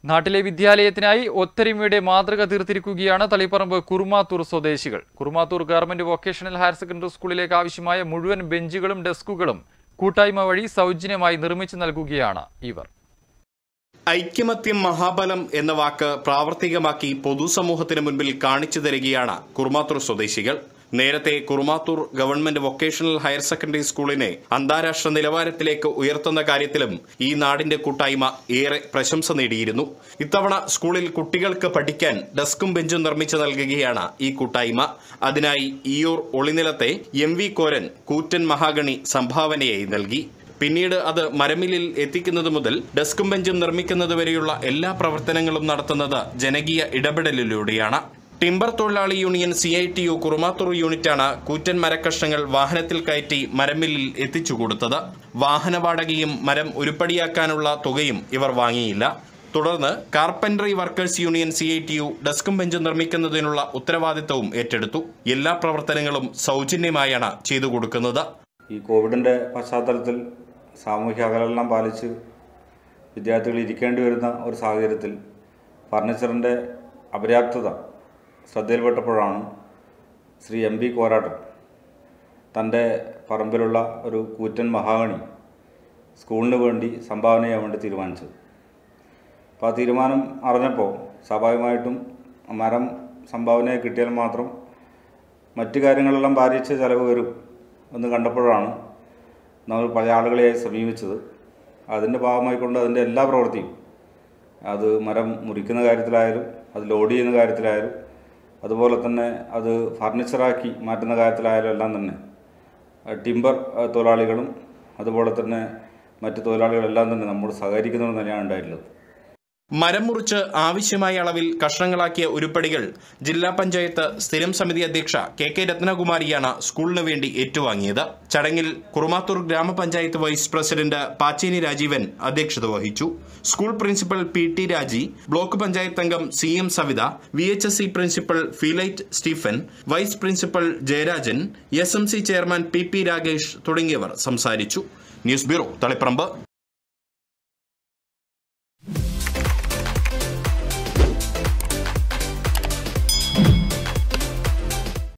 നാട്ടിലെ വിദ്യാലയത്തിനായി ഒത്തൊരുമയുടെ മാതൃക തീർത്തിരിക്കുകയാണ് തളിപ്പറമ്പ് കുറുമാത്തൂർ സ്വദേശികൾ Kurumathur government vocational higher secondary സ്കൂളിലേക്ക് ആവശ്യമായ മുഴുവൻ ബെഞ്ചുകളും ഡെസ്കുകളും കൂട്ടായ്മ വഴി സൗജന്യമായി നിർമ്മിച്ചു നൽകുകയാണ് ഇവർ ഐക്യമത്യം മഹാബലം എന്ന വാക്ക് പ്രാവർത്തികമാക്കി പൊതുസമൂഹത്തിന് മുൻപിൽ കാണിച്ചു തരികയാണ് കുറുമാത്തൂർ സ്വദേശികൾ നേരത്തെ Kurumathur government vocational higher secondary സ്കൂളിനെ അന്താരാഷ്ട്ര നിലവാരത്തിലേക്ക് ഉയർത്തുന്ന കാര്യത്തിലും ഈ നാടിന്റെ കൂട്ടായ്മ ഏറെ പ്രശംസ നേടിയിരുന്നു ഇത്തവണ സ്കൂളിൽ കുട്ടികൾക്ക് പഠിക്കാൻ ഡെസ്കും ബെഞ്ചും നിർമ്മിച്ചു നൽകുകയാണ് ഈ കൂട്ടായ്മ അതിനായി ഈയൂർ ഒളിനിലത്തെ എം വി കോരൻ കൂറ്റൻ മഹാഗണി സംഭാവനയായി നൽകി പിന്നീട് അത് മരമില്ലിൽ എത്തിക്കുന്നത് മുതൽ ഡെസ്കും ബെഞ്ചും നിർമ്മിക്കുന്നത് വരെയുള്ള എല്ലാ പ്രവർത്തനങ്ങളും നടത്തുന്നത് ജനകീയ ഇടപെടലിലൂടെയാണ് ടിമ്പർ തൊഴിലാളി union C I T U Kurumathur യൂണിറ്റാണ് കൂറ്റൻ മരക്കഷ്ണങ്ങൾ വാഹനത്തിൽ കയറ്റി മരമില്ലിൽ എത്തിച്ചു കൊടുത്തത് വാഹന വാടകയും മരം ഉരുപ്പടിയാക്കാനുള്ള തുകയും ഇവർ വാങ്ങിയില്ല തുടർന്ന് carpentry workers union C I T U ഡെസ്കും ബെഞ്ചും നിർമ്മിക്കുന്നതിനുള്ള ഉത്തരവാദിത്തവും ഏറ്റെടുത്തു എല്ലാ പ്രവർത്തനങ്ങളും സൗജന്യമായാണ് ചെയ്തു കൊടുക്കുന്നത് ഈ കോവിഡിൻ്റെ പശ്ചാത്തലത്തിൽ സാമൂഹ്യ അകലെല്ലാം പാലിച്ച് വിദ്യാർത്ഥികൾ ഇരിക്കേണ്ടി വരുന്ന ഒരു സാഹചര്യത്തിൽ ഫർണിച്ചറിൻ്റെ അപര്യാപ്തത ശ്രദ്ധയിൽപ്പെട്ടപ്പോഴാണ് ശ്രീ എം പി കോരാട്ടൻ തൻ്റെ പറമ്പിലുള്ള ഒരു കൂറ്റൻ മഹാഗണി സ്കൂളിന് വേണ്ടി സംഭാവന ചെയ്യാൻ വേണ്ടി തീരുമാനിച്ചത് അപ്പോൾ ആ തീരുമാനം അറിഞ്ഞപ്പോൾ സ്വാഭാവികമായിട്ടും മരം സംഭാവന കിട്ടിയാൽ മാത്രം മറ്റു കാര്യങ്ങളെല്ലാം ഭാരിച്ച ചിലവ് വരും എന്ന് കണ്ടപ്പോഴാണ് നമ്മൾ പല ആളുകളെയായി സമീപിച്ചത് അതിൻ്റെ ഭാഗമായിക്കൊണ്ട് അതിൻ്റെ എല്ലാ പ്രവൃത്തിയും അത് മരം മുറിക്കുന്ന കാര്യത്തിലായാലും അത് ലോഡ് ചെയ്യുന്ന കാര്യത്തിലായാലും അതുപോലെ തന്നെ അത് ഫർണിച്ചറാക്കി മാറ്റുന്ന കാര്യത്തിലായാലും എല്ലാം തന്നെ ടിമ്പർ തൊഴിലാളികളും അതുപോലെ തന്നെ മറ്റ് തൊഴിലാളികളെല്ലാം തന്നെ നമ്മോട് സഹകരിക്കുന്നതെന്ന് തന്നെയാണ് ഉണ്ടായിട്ടുള്ളത് മരം മുറിച്ച് ആവശ്യമായ അളവിൽ കഷ്ണങ്ങളാക്കിയ ഉരുപ്പടികൾ ജില്ലാ പഞ്ചായത്ത് സ്ഥിരം സമിതി അധ്യക്ഷ കെ കെ രത്നകുമാരിയാണ് സ്കൂളിന് വേണ്ടി ഏറ്റുവാങ്ങിയത് ചടങ്ങിൽ കുറുമാത്തൂർ ഗ്രാമപഞ്ചായത്ത് വൈസ് പ്രസിഡന്റ് പാച്ചേനി രാജീവൻ അധ്യക്ഷത വഹിച്ചു school principal P T Raji block panchayat അംഗം C M Savitha V H S C principal ഫീലൈറ്റ് Stephen vice principal Jayarajan S M C chairman P P Ragesh തുടങ്ങിയവർ സംസാരിച്ചു ന്യൂസ് ബ്യൂറോ തളിപ്പറമ്പ്